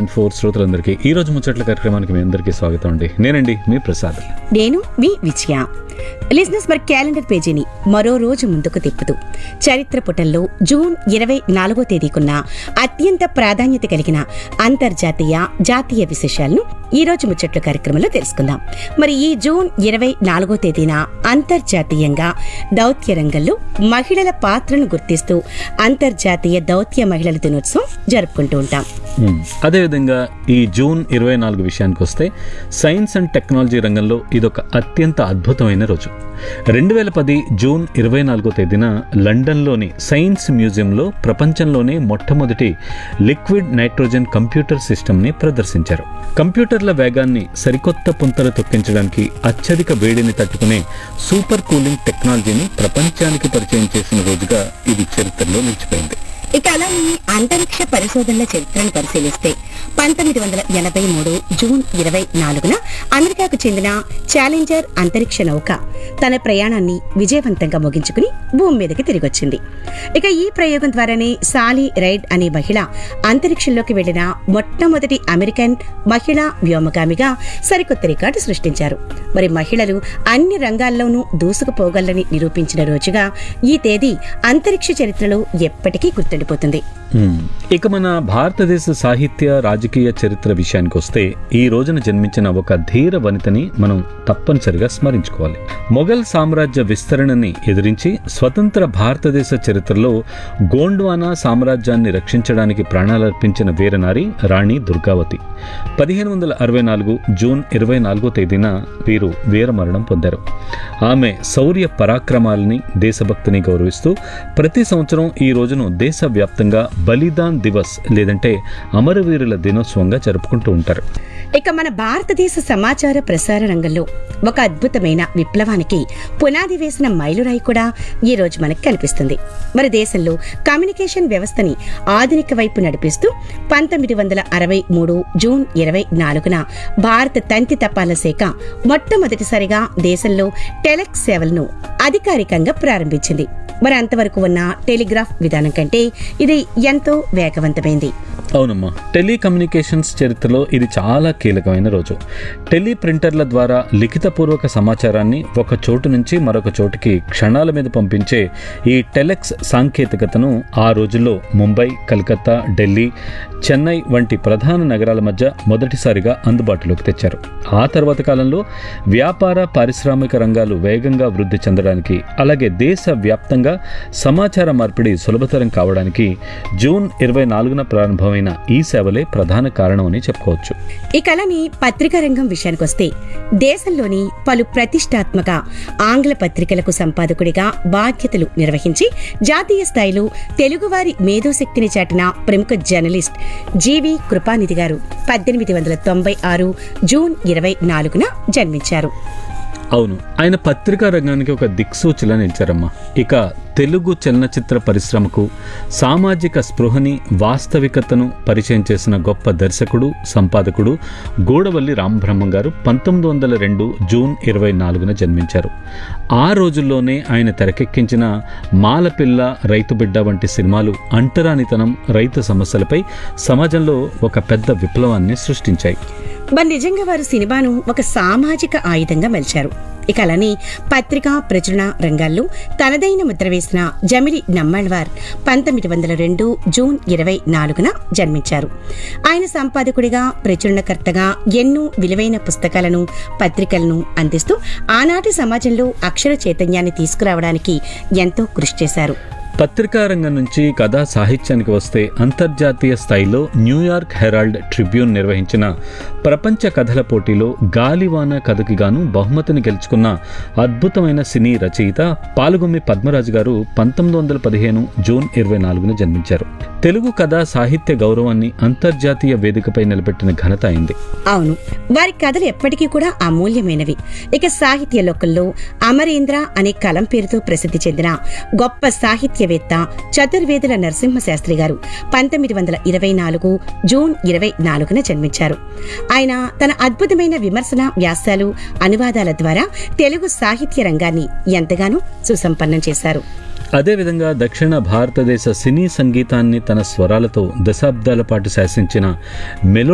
Point four శ్రోతలందరికీ ఈ రోజు ముచ్చట్ల కార్యక్రమానికి మీ అందరికీ స్వాగతం అండి నేనండి మీ ప్రసాద్ నేను మీ విజయ లిజినెస్ మరి క్యాలెండర్ పేజీని మరో రోజు ముందుకు తిప్పుతూ చరిత్ర పుటల్లో జూన్ ఇరవై నాలుగో తేదీకున్న అత్యంత ప్రాధాన్యత కలిగిన అంతర్జాతీయ జాతీయ విశేషాలను ఈ రోజు ముచ్చట్లు కార్యక్రమంలో తెలుసుకుందాం మరి ఈ జూన్ ఇరవై నాలుగో తేదీన అంతర్జాతీయంగా దౌత్య రంగంలో మహిళల పాత్రను గుర్తిస్తూ అంతర్జాతీయ దౌత్య మహిళల దినోత్సవం జరుపుకుంటూ ఉంటాం మ్మ్. అదేవిధంగా ఈ జూన్ ఇరవై నాలుగు విషయానికి వస్తే సైన్స్ అండ్ టెక్నాలజీ రంగంలో ఇదొక అత్యంత అద్భుతమైన రోజు రెండు వేల పది జూన్ ఇరవై నాలుగో తేదీన లండన్లోని సైన్స్ మ్యూజియంలో ప్రపంచంలోనే మొట్టమొదటి లిక్విడ్ నైట్రోజన్ కంప్యూటర్ సిస్టమ్ని ప్రదర్శించారు కంప్యూటర్ల వేగాన్ని సరికొత్త పుంతలు తొక్కించడానికి అత్యధిక వేడిని తట్టుకునే సూపర్ కూలింగ్ టెక్నాలజీని ప్రపంచానికి పరిచయం చేసిన రోజుగా ఇది చరిత్రలో నిలిచిపోయింది ఇక అలానే అంతరిక్ష పరిశోధనల చరిత్రను పరిశీలిస్తే పంతొమ్మిది వందల ఎనభై మూడు జూన్ ఇరవై నాలుగున అమెరికాకు చెందిన ఛాలెంజర్ అంతరిక్ష నౌక తన ప్రయాణాన్ని విజయవంతంగా ముగించుకుని భూమి మీదకి తిరిగొచ్చింది ఇక ఈ ప్రయోగం ద్వారానే సాలీ రైడ్ అనే మహిళ అంతరిక్షంలోకి వెళ్లిన మొట్టమొదటి అమెరికన్ మహిళా వ్యోమగామిగా సరికొత్త రికార్డు సృష్టించారు మరి మహిళలు అన్ని రంగాల్లోనూ దూసుకుపోగలరని నిరూపించిన రోజుగా ఈ తేదీ అంతరిక్ష చరిత్రలో ఎప్పటికీ గుర్తుండిపోతుంది మ్మ్. ఇక మన భారతదేశ సాహిత్య రాజకీయ చరిత్ర విషయానికి వస్తే ఈ రోజున జన్మించిన ఒక ధీర వనితని మనం తప్పనిసరిగా స్మరించుకోవాలి మొఘల్ సామ్రాజ్య విస్తరణని ఎదిరించి స్వతంత్ర భారతదేశ చరిత్రలో గోండ్వానా సామ్రాజ్యాన్ని రక్షించడానికి ప్రాణాలర్పించిన వీరనారి రాణి దుర్గావతి పదిహేను వందల అరవై నాలుగు జూన్ ఇరవై నాలుగో తేదీన వీరు వీరమరణం పొందారు ఆమె శౌర్య పరాక్రమాలని దేశభక్తిని గౌరవిస్తూ ప్రతి సంవత్సరం ఈ రోజును దేశవ్యాప్తంగా బలిదాన్ దివస్ లేదంటే అమరవీరుల దినోత్సవంగా జరుపుకుంటూ ఉంటారు ఇక మన భారతదేశ సమాచార ప్రసార రంగంలో ఒక అద్భుతమైన విప్లవానికి పునాది వేసిన మైలురాయి కూడా ఈ రోజు మనకు కనిపిస్తుంది మరి దేశంలో కమ్యూనికేషన్ వ్యవస్థని ఆధునిక వైపు నడిపిస్తూ పంతొమ్మిది వందల అరవై మూడు జూన్ ఇరవై నాలుగున భారత తంతి తపాలా శాఖ మొట్టమొదటిసారిగా దేశంలో టెలెక్స్ సేవలను అధికారికంగా ప్రారంభించింది మరి అంతవరకు ఉన్న టెలిగ్రాఫ్ విధానం కంటే ఇది ఎంతో వేగవంతమైంది అవునమ్మా టెలికమ్యూనికేషన్స్ చరిత్రలో ఇది చాలా కీలకమైన రోజు టెలి ప్రింటర్ల ద్వారా లిఖితపూర్వక సమాచారాన్ని ఒక చోటు నుంచి మరొక చోటుకి క్షణాల మీద పంపించే ఈ టెలెక్స్ సాంకేతికతను ఆ రోజుల్లో ముంబై కలకత్తా ఢిల్లీ చెన్నై వంటి ప్రధాన నగరాల మధ్య మొదటిసారిగా అందుబాటులోకి తెచ్చారు ఆ తర్వాత కాలంలో వ్యాపార పారిశ్రామిక రంగాలు వేగంగా వృద్ధి చెందడానికి అలాగే దేశ వ్యాప్తంగా సమాచార మార్పిడి సులభతరం కావడానికి జూన్ ఇరవై నాలుగున ప్రారంభమైన ఈ సేవలే ప్రధాన కారణం అని చెప్పుకోవచ్చు ఈ కళని పత్రికా రంగం విషయానికొస్తే దేశంలోని పలు ప్రతిష్టాత్మక ఆంగ్ల పత్రికలకు సంపాదకుడిగా బాధ్యతలు నిర్వహించి జాతీయ స్థాయిలో తెలుగువారి మేధోశక్తిని చాటిన ప్రముఖ జర్నలిస్ట్ జీవి కృపానిధి గారు పద్దెనిమిది వందల తొంభై ఆరు జూన్ ఇరవై నాలుగున జన్మించారు అవును ఆయన పత్రికా రంగానికి ఒక దిక్సూచిలా నిలిచారమ్మా ఇక తెలుగు చలనచిత్ర పరిశ్రమకు సామాజిక స్పృహని వాస్తవికతను పరిచయం చేసిన గొప్ప దర్శకుడు సంపాదకుడు గూడవల్లి రామబ్రహ్మం గారు పంతొమ్మిది వందల రెండు జూన్ ఇరవై నాలుగున జన్మించారు ఆ రోజుల్లోనే ఆయన తెరకెక్కించిన మాలపిల్ల రైతు బిడ్డ వంటి సినిమాలు అంటరానితనం రైతు సమస్యలపై సమాజంలో ఒక పెద్ద విప్లవాన్ని సృష్టించాయి మరి నిజంగా వారు సినిమాను ఒక సామాజిక ఆయుధంగా మలిచారు ఇక అలానే పత్రికా ప్రచురణ రంగాల్లో తనదైన ముద్ర వేసిన జమిలి నమ్మళ్వార్ పంతొమ్మిది వందల రెండు జూన్ ఇరవై నాలుగున జన్మించారు ఆయన సంపాదకుడిగా ప్రచురణకర్తగా ఎన్నో విలువైన పుస్తకాలను పత్రికలను అందిస్తూ ఆనాటి సమాజంలో అక్షర చైతన్యాన్ని తీసుకురావడానికి ఎంతో కృషి చేశారు పత్రికా రంగం నుంచి కథా సాహిత్యానికి వస్తే అంతర్జాతీయ స్థాయిలో న్యూయార్క్ హెరాల్డ్ ట్రిబ్యూన్ నిర్వహించిన ప్రపంచ కథల పోటీలో గాలివాన కథకి గాను బహుమతిని గెలుచుకున్న అద్భుతమైన సినీ రచయిత పాలుగొమ్మి పద్మరాజు గారు పంతొమ్మిది వందల పదిహేను జూన్ ఇరవై నాలుగున జన్మించారు తెలుగు కథా సాహిత్య గౌరవాన్ని అంతర్జాతీయ వేదికపై నిలబెట్టిన ఘనత అయింది అవును వారి కథలు ఎప్పటికీ కూడా అమూల్యమైనవి ఇక సాహిత్య లోకంలో అమరేంద్ర అనే కలం పేరుతో ప్రసిద్ధి చెందిన గొప్ప సాహిత్యవేత్త చతుర్వేదుల నరసింహశాస్త్రి గారు పంతొమ్మిది వందల ఇరవై నాలుగు జూన్ ఇరవై నాలుగున జన్మించారు ఆయన తన అద్భుతమైన విమర్శన వ్యాసాలు అనువాదాల ద్వారా తెలుగు సాహిత్య రంగాన్ని ఎంతగానో సుసంపన్నం చేశారు అదేవిధంగా దక్షిణ భారతదేశ సినీ సంగీతాన్ని తన స్వరాలతో దశాబ్దాల పాటు శాసించిన మెలో